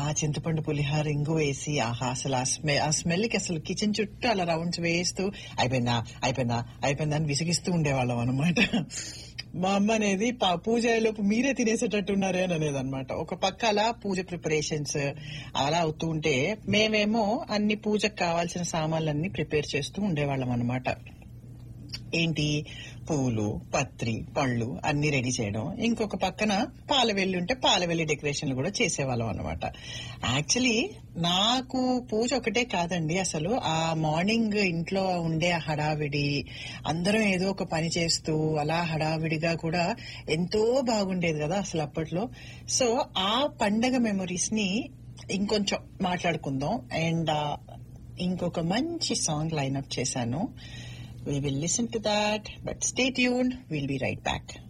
చింతపండు పులిహార ఇంగు వేసి ఆహా అసలు ఆ స్మెల్ ఆ స్మెల్ కి అసలు కిచెన్ చుట్టూ అలా రౌండ్స్ వేస్తూ అయిపోయిందా అయిపోయిందా అయిపోయిందా అని విసిగిస్తూ ఉండేవాళ్ళం అనమాట మా అమ్మ అనేది పా- పూజ లోపు మీరే తినేసేటట్టున్నారే అని అనేది అనమాట ఒక పక్క అలా పూజ ప్రిపరేషన్స్ అలా అవుతూ ఉంటే మేమేమో అన్ని పూజకు కావాల్సిన సామాన్లన్నీ ప్రిపేర్ చేస్తూ ఉండేవాళ్ళం అనమాట ఏంటి పూలు పత్రి పళ్ళు అన్ని రెడీ చేయడం ఇంకొక పక్కన పాలవెల్లి ఉంటే పాలవెల్లి డెకరేషన్లు కూడా చేసేవాళ్ళం అనమాట యాక్చువల్లీ నాకు పూజ ఒకటే కాదండి అసలు ఆ మార్నింగ్ ఇంట్లో ఉండే ఆ హడావిడి అందరం ఏదో ఒక పని చేస్తూ అలా హడావిడిగా కూడా ఎంతో బాగుండేది కదా అసలు అప్పట్లో సో ఆ పండగ మెమరీస్ ని ఇంకొంచెం మాట్లాడుకుందాం అండ్ ఇంకొక మంచి సాంగ్ లైన్అప్ చేశాను We will listen to that, but stay tuned. We'll be right back.